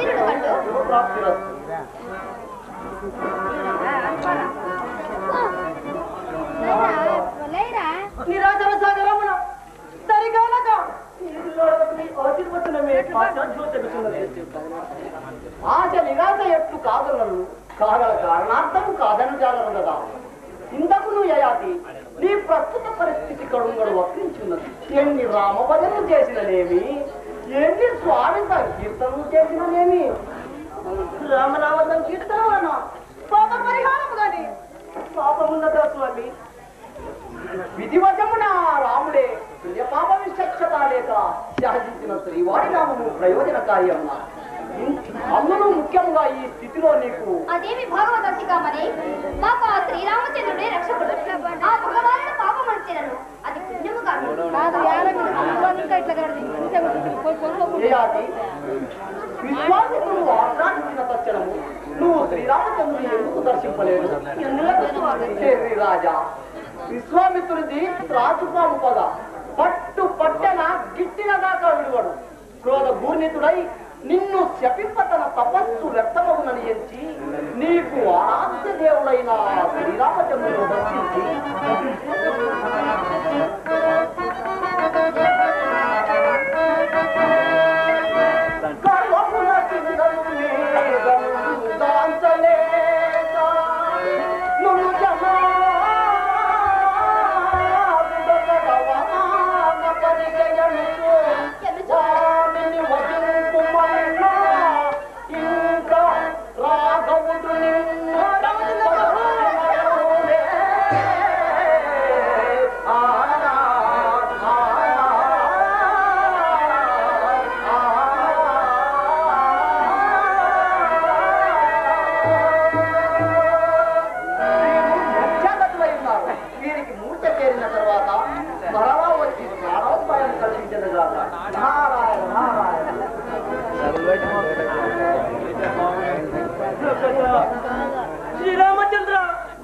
తిరుడు కండు ప్రాప్తిరస్తు లేరా నిరాజన సాగరమున సరిగానక ఆశీర్వచనమే పాశ్చాత్యోచకుచున్నది ఆశ నిరాశ ఎట్లు కాదలను కాగల కారణార్థము కాదని జాగరు కదా ఇంతకును యయాతి నీ ప్రస్తుత పరిస్థితి కడుంగడు వక్రించున్నది ఎన్ని రామభజనలు చేసిననేమి ఎన్ని స్వామి సంకీర్తనలు చేసిననేమి రామనామ సంకీర్తన వలన పాప పరిహారం గాని పాపమున్నదా స్వామి విధివశమున రాముడే పుణ్య పాప విచక్షత లేక శాసించిన శ్రీవారి నామము ప్రయోజనకార్యమున అందులో ముఖ్యంగా ఈ స్థితిలో నీకు అదేమి భాగవతసికామని మాకు ఆ శ్రీరామచంద్రుడే రక్షకుడు ఆ భగవానుడు పాపమర్చినను అది పుణ్యము కాదు చేయాలి విశ్వాసమును ఆక్రాంతించిన తక్షణము నువ్వు శ్రీరామచంద్రుని ఎందుకు దర్శింపలేదు హే రాజా విశ్వామిత్రుడిది త్రాచుపాము పద పట్టు పట్టెన గిట్టిన దాకా విడువడు క్రోధ గూర్ణితుడై నిన్ను శపింప తన తపస్సు వ్యక్తమగునని ఎంచి నీకు ఆరాధ్య దేవుడైన శ్రీరామచంద్రుడు దర్శించి కర్మముల చిందను మేఘము దాంచలేక నును జమాన పరిగయనుచు స్వామిని వదింపుమన్నా ఇంకా రాఘవుడు నిన్ను తప్పనిసరుడే. ఆ, ఆ, ముఖ్యగతులై ఉన్నారు. వీరికి మూర్ఛ చేరిన తర్వాత మరలా వచ్చి ప్రాణోపాయం కల్పించదు కాక నారాయణ నారాయణ శ్రీరామచంద్ర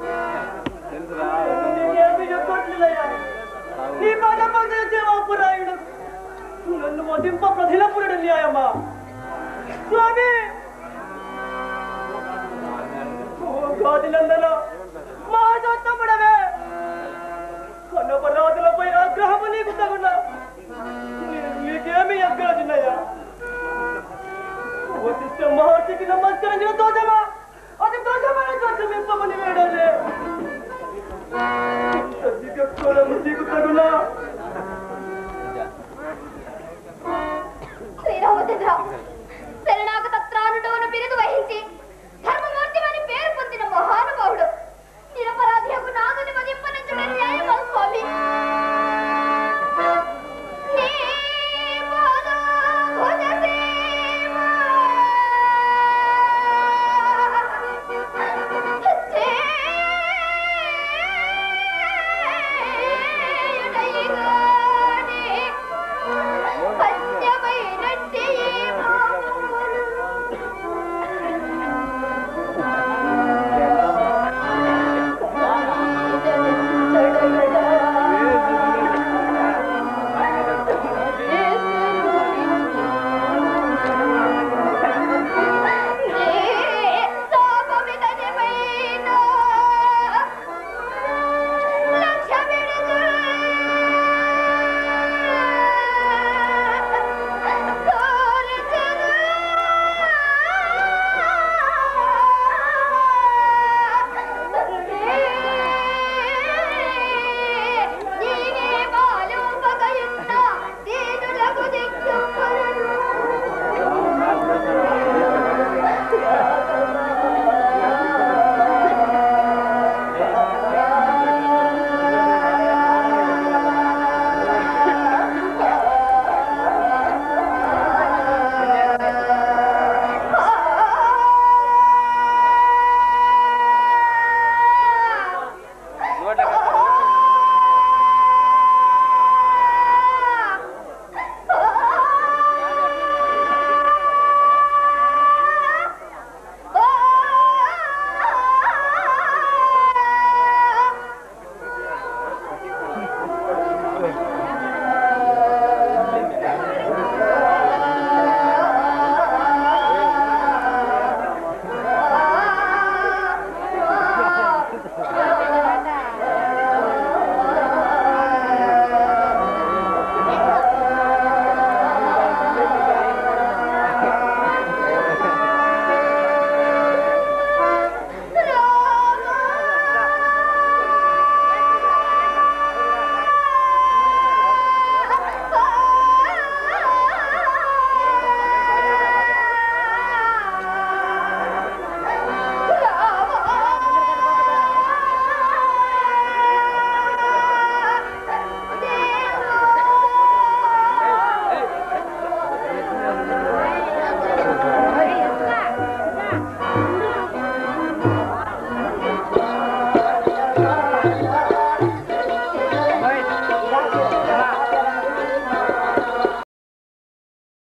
నీకేమి చెప్పట్లేదయ్యా నీ పద పద సేవాపురాయుడు నన్ను వధింప ప్రధిలపురుడు న్యాయమా స్వామి ఓ గాదినందన మహాదోత్తముడవే కన్నపరాధులపై ఆగ్రహము నీకు తగునా నేను నీకేమి అగ్రహున్నయ్యా వశిష్ఠ మహర్షికి నమస్కరించిన దోషమా అది దోషమైన దోషమింపమని వేడలే సజ్జికెక్కువలము నీకు తగునా శ్రీరామచంద్ర